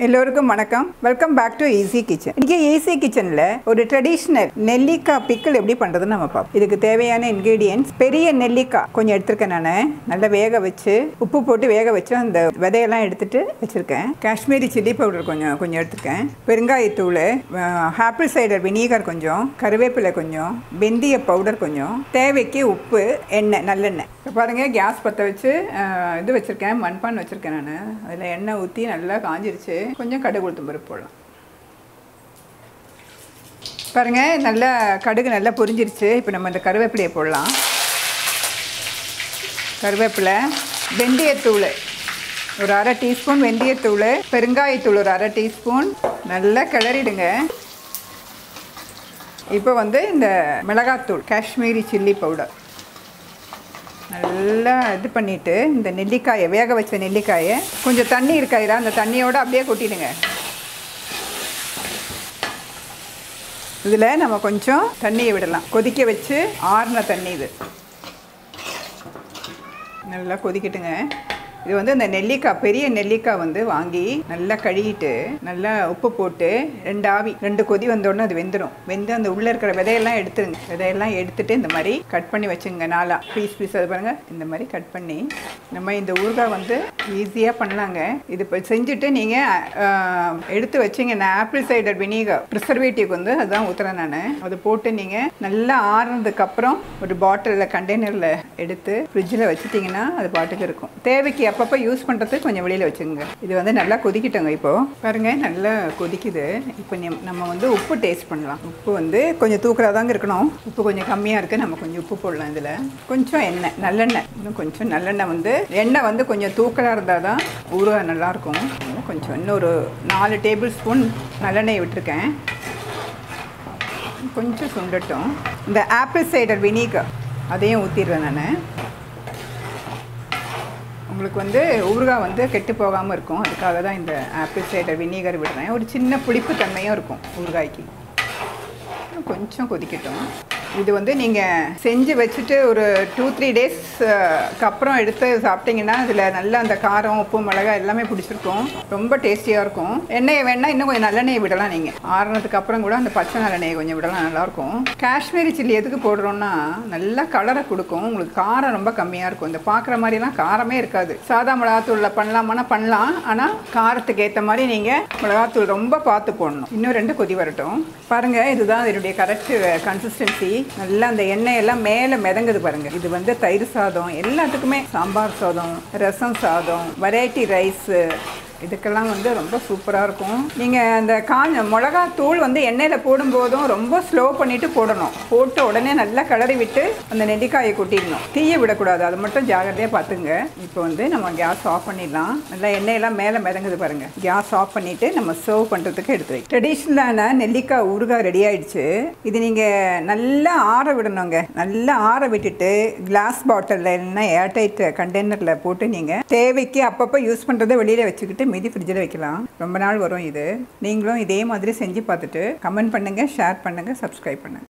எல்லோருக்கும் வணக்கம் welcome back to Easy Kitchen இன்னைக்கு ஈஸி கிச்சனில் ஒரு ட்ரெடிஷ்னல் நெல்லிக்காய் பிக்கிள் எப்படி பண்ணுறதுன்னு நம்ம பார்ப்போம் இதுக்கு தேவையான இன்க்ரீடியன்ஸ் பெரிய நெல்லிக்காய் கொஞ்சம் எடுத்திருக்கேன் நான் நல்லா வேக வச்சு உப்பு போட்டு வேக வச்சு அந்த விதையெல்லாம் எடுத்துட்டு வச்சுருக்கேன் காஷ்மீரி சில்லி பவுடர் கொஞ்சம் கொஞ்சம் எடுத்திருக்கேன் பெருங்காயத்தூள் ஆப்பிள் சைடர் வினீகர் கொஞ்சம் கருவேப்பிலை கொஞ்சம் வெந்தய பவுடர் கொஞ்சம் தேவைக்கு உப்பு எண்ணெய் நல்லெண்ணெய் இப்போ பாருங்கள் கேஸ் பற்ற வச்சு அஹ், இது வச்சுருக்கேன் மண்பான் வச்சுருக்கேன் நான் அதில் எண்ணெய் ஊற்றி நல்லா காஞ்சிருச்சு கொஞ்சம் கடுகு உளுத்தம் பருப்பு போடலாம் பாருங்க நல்லா கடுகு நல்லா பொரிஞ்சிருச்சு இப்போ நம்ம இந்த கருவேப்பிலையை போடலாம் கருவேப்பிலை வெந்தயத்தூள் ஒரு அரை டீஸ்பூன் வெந்தயத்தூள் பெருங்காயத்தூள் ஒரு அரை டீஸ்பூன் நல்லா கிளறிடுங்க இப்போ வந்து இந்த மிளகாத்தூள் காஷ்மீரி சில்லி பவுடர் நல்லா இது பண்ணிவிட்டு இந்த நெல்லிக்காயை வேக வச்ச நெல்லிக்காயை கொஞ்சம் தண்ணி இருக்காயிரா அந்த தண்ணியோட அப்படியே கொட்டிடுங்க இதில் நம்ம கொஞ்சம் தண்ணியை விடலாம் கொதிக்க வச்சு ஆறின தண்ணி இது நல்லா கொதிக்கட்டுங்க இது வந்து இந்த நெல்லிக்காய் பெரிய நெல்லிக்காய் வந்து வாங்கி நல்லா கழுகிட்டு நல்லா உப்பு போட்டு ரெண்டு ஆவி ரெண்டு கொதி வந்தோடனே அது வெந்துடும் வெந்து அந்த உள்ளே இருக்கிற விதையெல்லாம் எடுத்துருங்க விதையெல்லாம் எடுத்துட்டு இந்த மாதிரி கட் பண்ணி வச்சுங்க நாலா பீஸ் பீஸ் அது பாருங்கள் இந்த மாதிரி கட் பண்ணி நம்ம இந்த ஊறுகாய் வந்து ஈஸியாக பண்ணலாங்க இது இப்போ செஞ்சுட்டு நீங்கள் எடுத்து வச்சிங்கன்னா ஆப்பிள் சைடர் வினீகர் ப்ரிசர்வேட்டிவ் வந்து அதுதான் ஊற்றுறேன் நான் அது போட்டு நீங்கள் நல்லா ஆறுனதுக்கப்புறம் ஒரு பாட்டிலில் கண்டெய்னரில் எடுத்து ஃப்ரிட்ஜில் வச்சுட்டிங்கன்னா அது பாட்டுக்கு இருக்கும் தேவைக்கு அப்பப்போ யூஸ் பண்ணுறதுக்கு கொஞ்சம் வெளியில் வச்சுக்கோங்க இது வந்து நல்லா கொதிக்கிட்டோங்க இப்போது பாருங்கள் நல்லா கொதிக்குது இப்போ நீ- நம்ம வந்து உப்பு டேஸ்ட் பண்ணலாம் உப்பு வந்து கொஞ்சம் தூக்கலாக தாங்க இருக்கணும் உப்பு கொஞ்சம் கம்மியாக இருக்குது நம்ம கொஞ்சம் உப்பு போடலாம் இதில் கொஞ்சம் எண்ணெய் நல்லெண்ணெய் இன்னும் கொஞ்சம் நல்லெண்ணெய் வந்து எண்ணெய் வந்து கொஞ்சம் தூக்கலாக இருந்தால் தான் ஊறுகாய் நல்லாயிருக்கும் இன்னும் கொஞ்சம் இன்னொரு நாலு டேபிள் ஸ்பூன் நல்லெண்ணெய் விட்டுருக்கேன் கொஞ்சம் சுண்டட்டும் இந்த ஆப்பிள் சைடர் வினீகர் அதையும் ஊற்றிடுறேன் நான் உங்களுக்கு வந்து ஊறுகாய் வந்து கெட்டு போகாமல் இருக்கும் அதுக்காக தான் இந்த ஆப்பிள் சைடர் வினீகர் விடுறேன் ஒரு சின்ன புளிப்பு தன்மையும் இருக்கும் ஊறுகாய்க்கு இன்னும் கொஞ்சம் கொதிக்கட்டும் இது வந்து நீங்கள் செஞ்சு வச்சுட்டு ஒரு டூ த்ரீ டேஸ்க்கு அப்புறம் எடுத்து சாப்பிட்டீங்கன்னா அதில் நல்லா அந்த காரம் உப்பு மிளகாய் எல்லாமே பிடிச்சிருக்கும் ரொம்ப டேஸ்டியாக இருக்கும் எண்ணெயை வேணால் இன்னும் கொஞ்சம் நல்லெண்ணெய் விடலாம் நீங்கள் ஆறுனதுக்கு அப்புறம் கூட அந்த பச்சை நல்லெண்ணெயை கொஞ்சம் விடலாம் நல்லாயிருக்கும் காஷ்மீரி சில்லி எதுக்கு போடுறோன்னா நல்லா கலரை கொடுக்கும் உங்களுக்கு காரம் ரொம்ப கம்மியாக இருக்கும் இந்த பார்க்குற மாதிரிலாம் காரமே இருக்காது சாதா மிளகாத்தூளில் பண்ணலாமான்னா பண்ணலாம் ஆனால் காரத்துக்கு ஏற்ற மாதிரி நீங்கள் மிளகாத்தூள் ரொம்ப பார்த்து போடணும் இன்னும் ரெண்டு கொதி வரட்டும் பாருங்கள் இதுதான் இதனுடைய கரெக்ட் கன்சிஸ்டன்சி நல்லா அந்த எண்ணெய் எல்லாம் மேலே மிதங்குது பாருங்கள் இது வந்து தயிர் சாதம் எல்லாத்துக்குமே சாம்பார் சாதம் ரசம் சாதம் வெரைட்டி ரைஸு இதுக்கெல்லாம் வந்து ரொம்ப சூப்பராக இருக்கும் நீங்கள் அந்த காஞ்ச மிளகாத்தூள் வந்து எண்ணெயில் போடும்போதும் ரொம்ப ஸ்லோ பண்ணிவிட்டு போடணும் போட்டு உடனே நல்லா கிளறி விட்டு அந்த நெல்லிக்காயை கொட்டிடணும் தீய விடக்கூடாது அது மட்டும் ஜாகிரதையாக பார்த்துங்க இப்போ வந்து நம்ம கேஸ் ஆஃப் பண்ணிடலாம் நல்லா எண்ணெயெல்லாம் மேலே மிதங்குது பாருங்கள் கேஸ் ஆஃப் பண்ணிவிட்டு நம்ம சர்வ் பண்ணுறதுக்கு எடுத்து வைக்க ட்ரெடிஷ்னலான நெல்லிக்காய் ஊறுகாய் ரெடி ஆயிடுச்சு இது நீங்கள் நல்லா ஆற விடணுங்க நல்லா ஆற விட்டுட்டு கிளாஸ் பாட்டிலில் இல்லைன்னா ஏர்டைட் கண்டெய்னரில் போட்டு நீங்கள் தேவைக்கு அப்பப்போ யூஸ் பண்ணுறதை வெளியில் வச்சுக்கிட்டு மீதி ஃப்ரிட்ஜில் வைக்கலாம் ரொம்ப நாள் வரும் இது நீங்களும் இதே மாதிரி செஞ்சு பார்த்துட்டு கமெண்ட் பண்ணுங்கள் ஷேர் பண்ணுங்கள் சப்ஸ்கிரைப் பண்ணுங்கள்